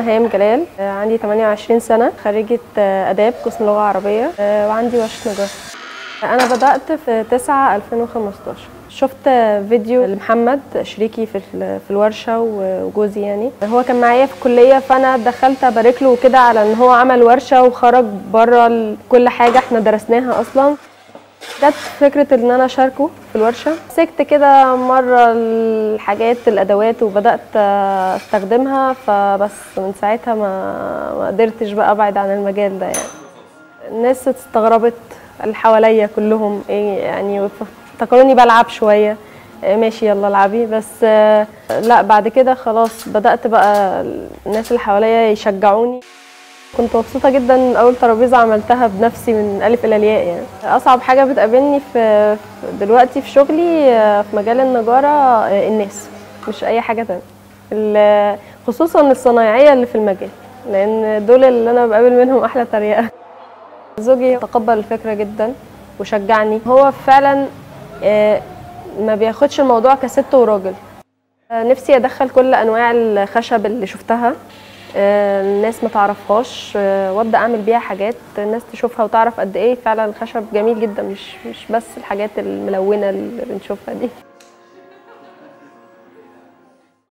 أنا هيام جلال آه، عندي 28 سنة خريجة آه، آداب قسم لغة عربية آه، وعندي ورشة نجار أنا بدأت في 9 2015 شفت فيديو لمحمد شريكي في ال- في الورشة وجوزي يعني هو كان معايا في الكلية فأنا دخلت أبارك له كده على إن هو عمل ورشة وخرج بره كل حاجة إحنا درسناها أصلا جت فكرة إن أنا أشاركه في الورشة مسكت كده مرة الحاجات الأدوات وبدأت أستخدمها فبس من ساعتها ما ما قدرتش بقى أبعد عن المجال ده يعني الناس استغربت اللي حواليا كلهم إيه يعني افتكروني بلعب شوية إيه ماشي يلا العبي بس آه، لا بعد كده خلاص بدأت بقى الناس اللي حواليا يشجعوني كنت مبسوطة جدا من أول ترابيزة عملتها بنفسي من ألف إلى الياء يعني أصعب حاجة بتقابلني في في- دلوقتي في شغلي آه، في مجال النجارة آه، الناس مش أي حاجة تانية ال- خصوصا الصنايعية اللي في المجال لأن دول اللي أنا بقابل منهم أحلى تريقة زوجي تقبل الفكرة جدا وشجعني هو فعلا آه، ما بياخدش الموضوع كست وراجل آه، نفسي ادخل كل انواع الخشب اللي شفتها آه، الناس ما تعرفهاش آه، وابدا اعمل بيها حاجات الناس تشوفها وتعرف قد ايه فعلا الخشب جميل جدا مش مش بس الحاجات الملونه اللي بنشوفها دي